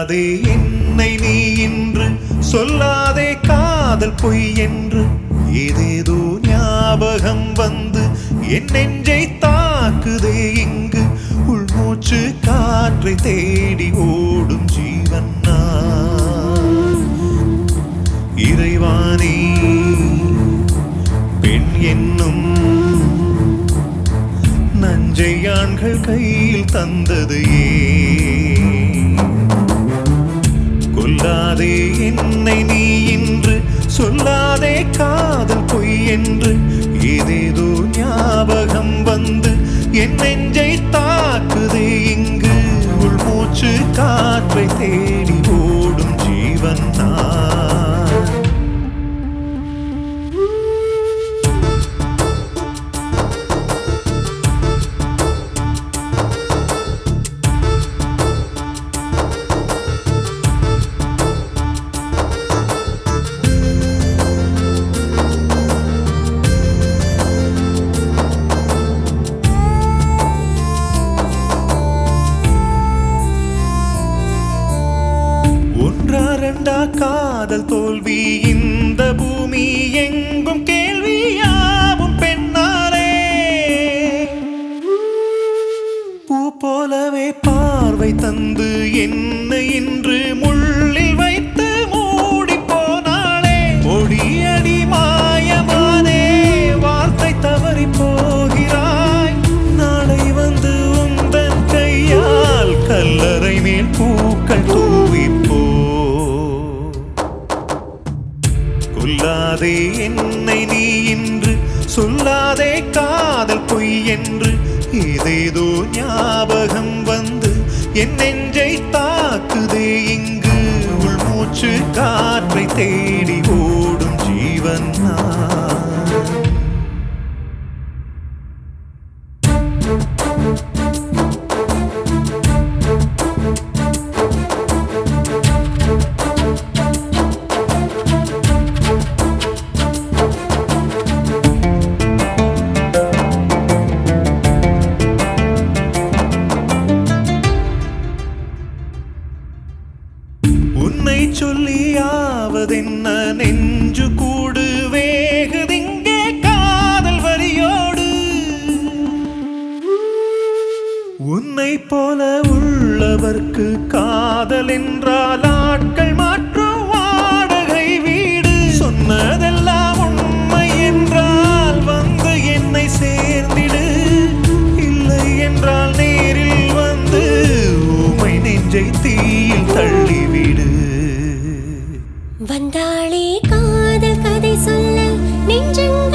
கொல்லாதே என்னை நீ இன்று சொல்லாதே காதல் பொய் என்று ஏதேதோ ஞாபகம் வந்து என் நெஞ்சை தாக்குதே இங்கு உள்மூச்சு காற்றை தேடி ஓடும் ஜீவன் நான். இறைவானே பெண் என்னும் நஞ்சை ஆண்கள் கையில் தந்தது ஏன் கொல்லாதே என்னை நீ இன்று சொல்லாதே காதல் பொய் என்று ஏதேதோ ஞாபகம் வந்து என் நெஞ்சை தாக்குதே இங்கு உள்மூச்சு காற்றை தேடி ஓடும் ஜீவன் நான் ஒன்றா ரெண்டா காதல் தோல்வி இந்த பூமி எங்கும் கேள்வியாவும் பெண்ணாலே பூ போலவே பார்வை தந்து என்ன இன்று முள்ளில் வைத்து மூடி போனாளே ஒடியடி மாயமானே வார்த்தை தவறி போகிறாய் நாளை வந்து உந்தன் கையால் கல்லறை மேல் பூக்கள் தூவிப்போ கொல்லாதே என்னை நீ இன்று சொல்லாதே காதல் பொய் என்று ஏதேதோ ஞாபகம் வந்து என் நெஞ்சை தாக்குதே இங்கு உள்மூச்சு காற்றை தேடி ஓடும் ஜீவன் நான். உன்னை சொல்லியாவதென்ன நெஞ்சு கூடு வேகுதிங்கே காதல் வரியோடு உன்னை போல உள்ளவர்க்கு காதல் என்றால் ஆட்கள் மாற்றும் வாடகை வீடு சொன்னதெல்லாம் உண்மை என்றால் வந்து என்னை சேர்ந்திடு இல்லை என்றால் நேரில் வந்து ஊமை நெஞ்சை தீயில் தள்ளிவிடு வந்தாளே காதல் கதை சொல்ல நெஞ்சங்கள்